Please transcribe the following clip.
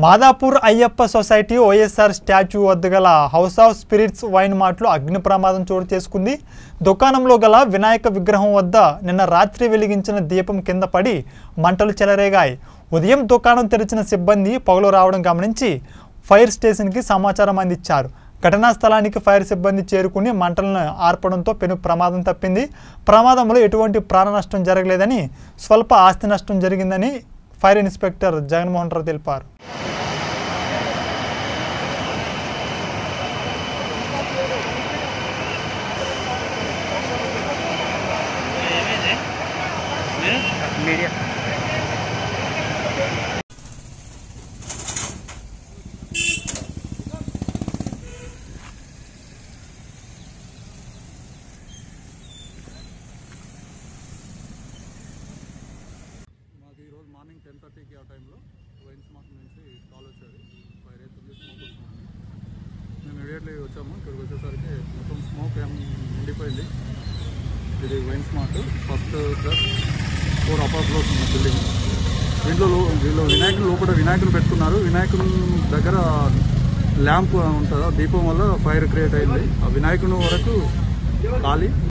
Madhapur Ayyappa society YSR statue వద్ద గల house of spirits wine మార్ట్లో అగ్ని ప్రమాదం చోటు చేసుకుంది దుకాణంలో గల వినాయక విగ్రహం వద్ద నిన్న రాత్రి వెలిగించిన దీపం కింద పడి మంటలు చెలరేగాయి ఉదయం దుకాణం తెరిచిన సిబ్బంది పగలు రావడం గమనించి ఫైర్ స్టేషన్కి సమాచారం అందించారు ఘటనా స్థలానికి ఫైర్ సిబ్బంది చేరుకుని మంటలను ఆర్పడంతో పెను ప్రమాదం తప్పింది ప్రమాదంలో ఎటువంటి ప్రాణ నష్టం జరగలేదని స్వల్ప ఆస్తి నష్టం జరిగిందని ఫైర్ ఇన్స్పెక్టర్ జగన్మోహన్ రావు తెలిపారు మీడియా మాకు ఈరోజు మార్నింగ్ టెన్ థర్టీకి ఆ టైంలో వైన్స్ మార్క్ నుంచి కాల్ వచ్చేది ఫైర్ అవుతుంది స్మోక్ వస్తుంది మేము ఇమీడియట్లీ వచ్చాము ఇక్కడికి వచ్చేసరికి మొత్తం స్మోక్ ఏం నిండిపోయింది ఇది wines mart first plus four upper floors ఉన్న బిల్డింగ్ దీంట్లో లో- వీళ్ళు వినాయకుని లోపల వినాయకుని పెట్టుకున్నారు వినాయకుని దగ్గర ల్యాంప్ ఉంటుందా దీపం వల్ల ఫైర్ క్రియేట్ అయింది ఆ వినాయకుని వరకు ఖాళీ